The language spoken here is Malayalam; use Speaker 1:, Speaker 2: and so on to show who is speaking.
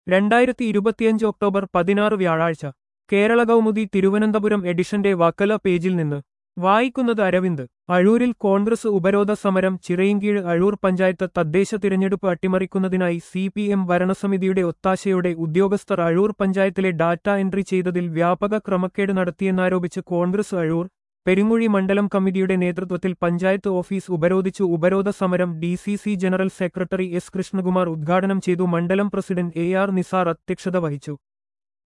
Speaker 1: രണ്ടായിരത്തി ഇരുപത്തിയഞ്ച് ഒക്ടോബർ പതിനാറ് വ്യാഴാഴ്ച കേരള കൗമുദി തിരുവനന്തപുരം എഡിഷന്റെ വക്കല പേജിൽ നിന്ന് വായിക്കുന്നത് അരവിന്ദ് അഴൂരിൽ കോൺഗ്രസ് ഉപരോധ സമരം ചിറയിൻകീഴ് അഴൂർ പഞ്ചായത്ത് തദ്ദേശ തിരഞ്ഞെടുപ്പ് അട്ടിമറിക്കുന്നതിനായി സി പി എം ഭരണസമിതിയുടെ ഒത്താശയോടെ ഉദ്യോഗസ്ഥർ അഴൂർ പഞ്ചായത്തിലെ ഡാറ്റ എൻട്രി ചെയ്തതിൽ വ്യാപക ക്രമക്കേട് നടത്തിയെന്നാരോപിച്ച് കോൺഗ്രസ് അഴൂർ പെരുങ്ങുഴി മണ്ഡലം കമ്മിറ്റിയുടെ നേതൃത്വത്തിൽ പഞ്ചായത്ത് ഓഫീസ് ഉപരോധിച്ചു ഉപരോധ സമരം D C C general secretary S Krishnakumar ഉദ്ഘാടനം ചെയ്തു മണ്ഡലം പ്രസിഡന്റ് എ ആർ നിസാർ അധ്യക്ഷത വഹിച്ചു